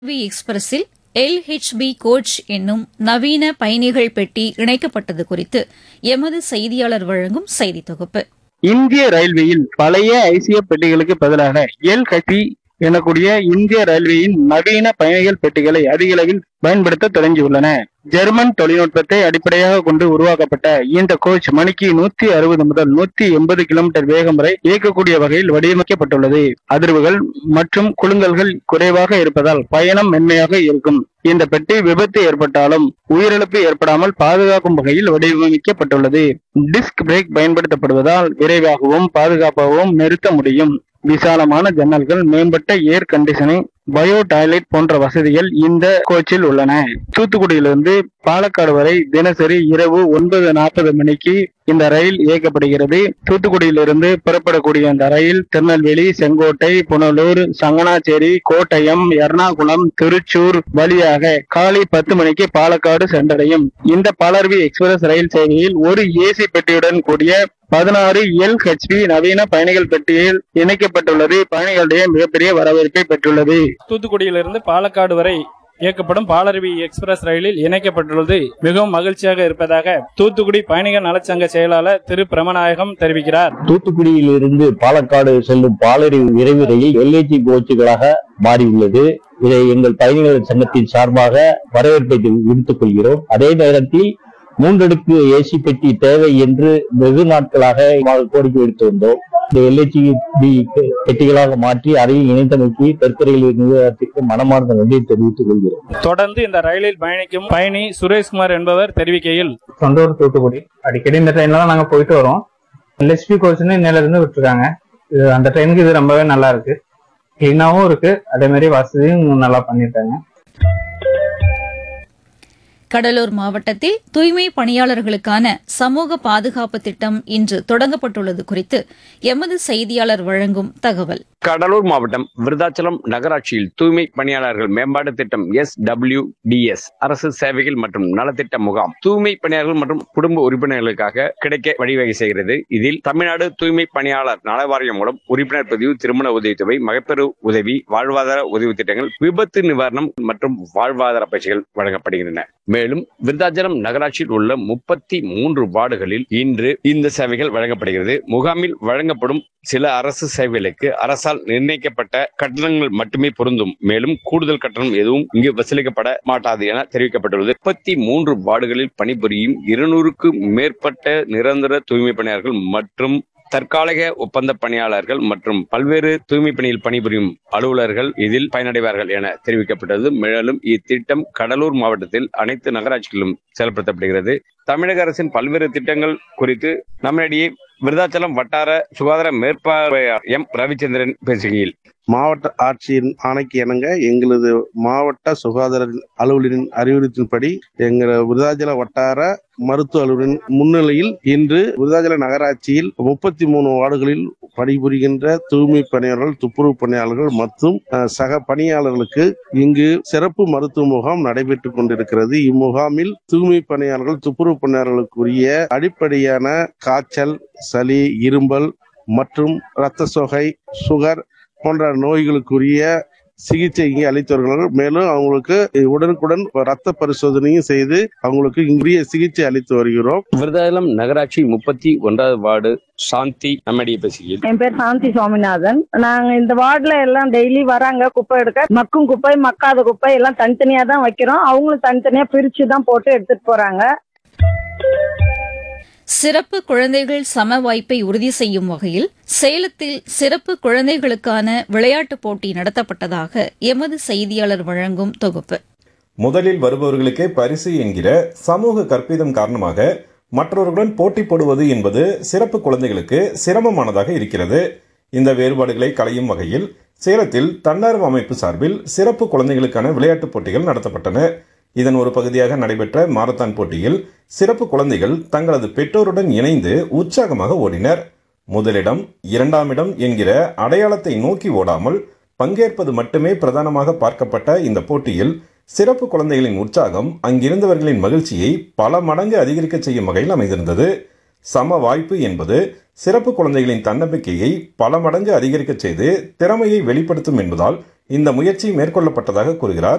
we எக்ஸ்பிரஸில் LHB coach என்னும் நவீன பயணிகள் பெட்டி இணைக்கப்பட்டது குறித்து எமது செய்தியாளர் வழங்கும் செய்தி தொகுப்பு இந்திய ரயில்வேயில் பழைய ஐசிஎஃப் பெட்டிகளுக்கு பதிலாக எல் ஹெச்பி எனக்கூடிய இந்திய ரயில்வேயின் நவீன பயணிகள் பெட்டிகளை அதிக அளவில் பயன்படுத்த தொடங்கியுள்ளன ஜெர்மன் தொழில்நுட்பத்தை அடிப்படையாக கொண்டு உருவாக்கப்பட்ட இந்த கோச் மணிக்கு நூத்தி அறுபது முதல் நூத்தி எண்பது கிலோமீட்டர் வேகம் வரை இயக்கக்கூடிய வகையில் வடிவமைக்கப்பட்டுள்ளது அதிர்வுகள் மற்றும் குலுங்கல்கள் குறைவாக இருப்பதால் பயணம் மென்மையாக இருக்கும் இந்த பெட்டி விபத்து ஏற்பட்டாலும் உயிரிழப்பு ஏற்படாமல் பாதுகாக்கும் வகையில் வடிவமைக்கப்பட்டுள்ளது டிஸ்க் பிரேக் பயன்படுத்தப்படுவதால் விரைவாகவும் பாதுகாப்பாகவும் நிறுத்த முடியும் விசாலமான ஜன்னல்கள் மேம்பட்ட ஏர் கண்டிஷனிங் பயோ டாய்லெட் போன்ற வசதிகள் இந்த கோச்சில் உள்ளன தூத்துக்குடியிலிருந்து பாலக்காடு வரை தினசரி இரவு ஒன்பது நாற்பது மணிக்கு இந்த ரயில் இயக்கப்படுகிறது தூத்துக்குடியிலிருந்து புறப்படக்கூடிய இந்த ரயில் திருநெல்வேலி செங்கோட்டை புனலூர் சங்கனாச்சேரி கோட்டயம் எர்ணாகுளம் திருச்சூர் வழியாக காலை பத்து மணிக்கு பாலக்காடு சென்றடையும் இந்த பாலர்வி எக்ஸ்பிரஸ் ரயில் சேவையில் ஒரு ஏசி பெட்டியுடன் கூடிய பதினாறு எல் ஹெச்பி நவீன பயணிகள் பெட்டியில் இணைக்கப்பட்டுள்ளது பயணிகளிடையே மிகப்பெரிய வரவேற்பை பெற்றுள்ளது தூத்துக்குடியிலிருந்து பாலக்காடு வரை இயக்கப்படும் பாலருவி எக்ஸ்பிரஸ் ரயிலில் இணைக்கப்பட்டுள்ளது மிகவும் மகிழ்ச்சியாக இருப்பதாக தூத்துக்குடி பயணிகள் நலச்சங்க செயலாளர் திரு பிரமநாயகம் தெரிவிக்கிறார் தூத்துக்குடியிலிருந்து பாலக்காடு செல்லும் பாலறிவு விரைவு ரயில் எல்ஏஜி கோச்சுகளாக மாறியுள்ளது இதை எங்கள் பயணிகள் சங்கத்தின் சார்பாக வரவேற்பை விடுத்துக் கொள்கிறோம் அதே நேரத்தில் மூன்றடுக்கு ஏசி பெட்டி தேவை என்று வெகு நாட்களாக கோரிக்கை விடுத்து வந்தோம் இந்த எல்ஏஜி பெட்டிகளாக மாற்றி அறையில் இணைத்தமைக்கு தெற்கரையில் நிர்வாகத்திற்கு மனமார்ந்த நன்றியை தெரிவித்துக் கொள்கிறோம் தொடர்ந்து இந்த ரயிலில் பயணிக்கும் பயணி சுரேஷ்குமார் என்பவர் தெரிவிக்கையில் சொந்த ஊர் தூத்துக்குடி அடிக்கடி இந்த ட்ரெயின்ல தான் நாங்க போயிட்டு வரோம் எல்எஸ்பி கோச்னு இன்னையில இருந்து விட்டுருக்காங்க இது அந்த ட்ரெயினுக்கு இது ரொம்பவே நல்லா இருக்கு கிளீனாவும் இருக்கு அதே மாதிரி வசதியும் நல்லா பண்ணிருக்காங்க கடலூர் மாவட்டத்தில் தூய்மை பணியாளர்களுக்கான சமூக பாதுகாப்பு திட்டம் இன்று தொடங்கப்பட்டுள்ளது குறித்து எமது செய்தியாளர் வழங்கும் தகவல் கடலூர் மாவட்டம் விருதாச்சலம் நகராட்சியில் தூய்மை பணியாளர்கள் மேம்பாட்டு திட்டம் எஸ் டபிள்யூ டிஎஸ் அரசு சேவைகள் மற்றும் நலத்திட்ட முகாம் தூய்மை பணியாளர்கள் மற்றும் குடும்ப உறுப்பினர்களுக்காக கிடைக்க வழிவகை செய்கிறது இதில் தமிழ்நாடு தூய்மை பணியாளர் நல வாரியம் மூலம் உறுப்பினர் பதிவு திருமண உதவித்தொகை மகப்பேறு உதவி வாழ்வாதார உதவி திட்டங்கள் விபத்து நிவாரணம் மற்றும் வாழ்வாதார பயிற்சிகள் வழங்கப்படுகின்றன மேலும் விருதாச்சலம் நகராட்சியில் உள்ள முப்பத்தி மூன்று வார்டுகளில் இன்று இந்த சேவைகள் வழங்கப்படுகிறது முகாமில் வழங்கப்படும் சில அரசு சேவைகளுக்கு அரசால் நிர்ணயிக்கப்பட்ட கட்டணங்கள் மட்டுமே பொருந்தும் மேலும் கூடுதல் கட்டணம் எதுவும் இங்கு வசூலிக்கப்பட மாட்டாது என தெரிவிக்கப்பட்டுள்ளது முப்பத்தி மூன்று வார்டுகளில் பணிபுரியும் இருநூறுக்கும் மேற்பட்ட நிரந்தர தூய்மை பணியாளர்கள் மற்றும் தற்காலிக ஒப்பந்த பணியாளர்கள் மற்றும் பல்வேறு தூய்மை பணியில் பணிபுரியும் அலுவலர்கள் இதில் பயனடைவார்கள் என தெரிவிக்கப்பட்டது மேலும் இத்திட்டம் கடலூர் மாவட்டத்தில் அனைத்து நகராட்சிகளிலும் செயல்படுத்தப்படுகிறது தமிழக அரசின் பல்வேறு திட்டங்கள் குறித்து நம்மிடையே விருதாச்சலம் வட்டார சுகாதார மேற்பார்வையாளர் எம் ரவிச்சந்திரன் பேசுகையில் மாவட்ட ஆட்சியின் ஆணைக்கு இணங்க எங்களது மாவட்ட சுகாதார அலுவலரின் அறிவுறுத்தின்படி எங்கள் விருதாச்சல வட்டார மருத்துவ அலுவலரின் முன்னிலையில் இன்று விருதாச்சல நகராட்சியில் முப்பத்தி மூணு வார்டுகளில் பணிபுரிகின்ற தூய்மை பணியாளர்கள் துப்புரவு பணியாளர்கள் மற்றும் சக பணியாளர்களுக்கு இங்கு சிறப்பு மருத்துவ முகாம் நடைபெற்றுக் கொண்டிருக்கிறது இம்முகாமில் தூய்மை பணியாளர்கள் துப்புரவு பணியாளர்களுக்குரிய அடிப்படையான காய்ச்சல் சளி இரும்பல் மற்றும் இரத்த சோகை சுகர் போன்ற நோய்களுக்குரிய சிகிச்சை இங்கே அளித்து வருகிறார்கள் மேலும் அவங்களுக்கு உடனுக்குடன் ரத்த பரிசோதனையும் செய்து அவங்களுக்கு இங்குரிய சிகிச்சை அளித்து வருகிறோம் விருதாச்சலம் நகராட்சி முப்பத்தி ஒன்றாவது வார்டு சாந்தி நம்மிடையே பேசுகையில் என் பேர் சாந்தி சுவாமிநாதன் நாங்க இந்த வார்டுல எல்லாம் டெய்லி வராங்க குப்பை எடுக்க மக்கும் குப்பை மக்காத குப்பை எல்லாம் தனித்தனியா தான் வைக்கிறோம் அவங்களும் தனித்தனியா பிரிச்சு தான் போட்டு எடுத்துட்டு போறாங்க சிறப்பு குழந்தைகள் சம வாய்ப்பை உறுதி செய்யும் வகையில் சேலத்தில் சிறப்பு குழந்தைகளுக்கான விளையாட்டுப் போட்டி நடத்தப்பட்டதாக எமது செய்தியாளர் வழங்கும் தொகுப்பு முதலில் வருபவர்களுக்கே பரிசு என்கிற சமூக கற்பிதம் காரணமாக மற்றவர்களுடன் போட்டி போடுவது என்பது சிறப்பு குழந்தைகளுக்கு சிரமமானதாக இருக்கிறது இந்த வேறுபாடுகளை களையும் வகையில் சேலத்தில் தன்னார்வ அமைப்பு சார்பில் சிறப்பு குழந்தைகளுக்கான விளையாட்டுப் போட்டிகள் நடத்தப்பட்டன இதன் ஒரு பகுதியாக நடைபெற்ற மாரத்தான் போட்டியில் சிறப்பு குழந்தைகள் தங்களது பெற்றோருடன் இணைந்து உற்சாகமாக ஓடினர் முதலிடம் இரண்டாம் இடம் என்கிற அடையாளத்தை நோக்கி ஓடாமல் பங்கேற்பது மட்டுமே பிரதானமாக பார்க்கப்பட்ட இந்த போட்டியில் சிறப்பு குழந்தைகளின் உற்சாகம் அங்கிருந்தவர்களின் மகிழ்ச்சியை பல மடங்கு அதிகரிக்க செய்யும் வகையில் அமைந்திருந்தது சம வாய்ப்பு என்பது சிறப்பு குழந்தைகளின் தன்னம்பிக்கையை பல மடங்கு அதிகரிக்க செய்து திறமையை வெளிப்படுத்தும் என்பதால் இந்த முயற்சி மேற்கொள்ளப்பட்டதாக கூறுகிறார்